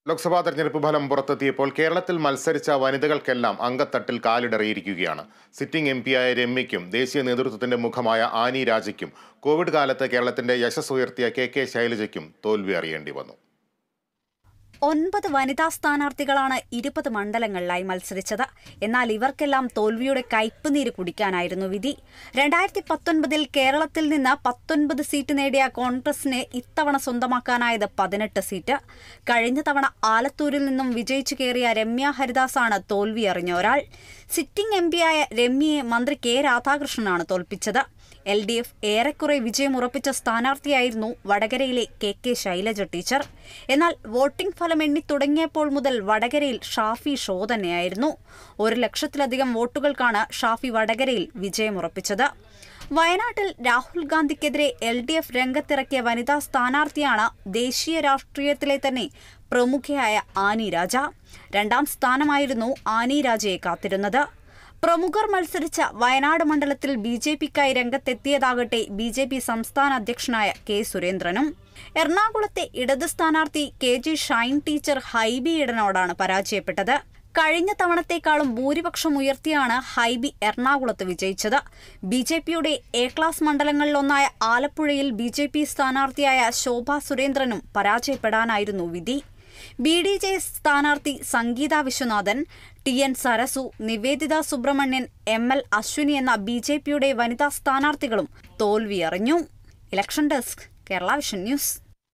ലോക്സഭാ തെരഞ്ഞെടുപ്പ് ഫലം പുറത്തെത്തിയപ്പോൾ കേരളത്തിൽ മത്സരിച്ച വനിതകൾക്കെല്ലാം അങ്കത്തട്ടിൽ കാലിടറിയിരിക്കുകയാണ് സിറ്റിംഗ് എം പിയായ രമ്യയ്ക്കും ദേശീയ നേതൃത്വത്തിന്റെ മുഖമായ ആനി രാജയ്ക്കും കോവിഡ് കാലത്ത് കേരളത്തിന്റെ യശസ് ഉയർത്തിയ കെ കെ ശൈലജയ്ക്കും തോൽവി അറിയേണ്ടി വന്നു ഒൻപത് വനിതാ സ്ഥാനാർത്ഥികളാണ് ഇരുപത് മണ്ഡലങ്ങളിലായി മത്സരിച്ചത് എന്നാൽ ഇവർക്കെല്ലാം തോൽവിയുടെ കയ്പുനീര് കുടിക്കാനായിരുന്നു വിധി രണ്ടായിരത്തി പത്തൊൻപതിൽ കേരളത്തിൽ നിന്ന് പത്തൊൻപത് സീറ്റ് നേടിയ കോൺഗ്രസിന് ഇത്തവണ സ്വന്തമാക്കാനായത് പതിനെട്ട് സീറ്റ് കഴിഞ്ഞ തവണ ആലത്തൂരിൽ നിന്നും വിജയിച്ചു കയറിയ രമ്യ ഹരിദാസാണ് തോൽവി അറിഞ്ഞ ഒരാൾ സിറ്റിംഗ് എം പിയായ രമ്യയെ മന്ത്രി കെ രാധാകൃഷ്ണനാണ് തോൽപ്പിച്ചത് എൽ ഡി എഫ് ഏറെക്കുറെ വിജയമുറപ്പിച്ച സ്ഥാനാർത്ഥിയായിരുന്നു വടകരയിലെ കെ കെ ശൈലജ ടീച്ചർ എന്നാൽ വോട്ടിംഗ് ഫലം എണ്ണി തുടങ്ങിയപ്പോൾ മുതൽ വടകരയിൽ ഷാഫി ഷോ തന്നെയായിരുന്നു ഒരു ലക്ഷത്തിലധികം വോട്ടുകൾക്കാണ് ഷാഫി വടകരയിൽ വിജയമുറപ്പിച്ചത് വയനാട്ടിൽ രാഹുൽ ഗാന്ധിക്കെതിരെ എൽ ഡി എഫ് രംഗത്തിറക്കിയ വനിതാ സ്ഥാനാർത്ഥിയാണ് ദേശീയ രാഷ്ട്രീയത്തിലെ തന്നെ പ്രമുഖയായ ആനി രാജ രണ്ടാം സ്ഥാനമായിരുന്നു ആനി രാജയെ കാത്തിരുന്നത് പ്രമുഖർ മത്സരിച്ച വയനാട് മണ്ഡലത്തിൽ ബി ജെ പിക്കായി രംഗത്തെത്തിയതാകട്ടെ ബി ജെ പി സംസ്ഥാന അധ്യക്ഷനായ കെ സുരേന്ദ്രനും എറണാകുളത്തെ ഇടത് സ്ഥാനാർത്ഥി K G Shine teacher Hibi ഇടനോടാണ് പരാജയപ്പെട്ടത് കഴിഞ്ഞ തവണത്തേക്കാളും ഭൂരിപക്ഷം ഉയർത്തിയാണ് ഹൈബി എറണാകുളത്ത് വിജയിച്ചത് ബി ജെ പിയുടെ എ ക്ലാസ് മണ്ഡലങ്ങളിലൊന്നായ ആലപ്പുഴയിൽ ബി ജെ പി സ്ഥാനാർത്ഥിയായ ശോഭ സുരേന്ദ്രനും പരാജയപ്പെടാനായിരുന്നു വിധി ബി ഡി ജെ സ്ഥാനാർത്ഥി Sangeetha Viswanathan T N Sarasu Niveditha Subrahmanyan M L Ashwini എന്ന ബി ജെ പിയുടെ വനിതാ സ്ഥാനാർത്ഥികളും തോൽവിയറിഞ്ഞു election desk Kerala vision news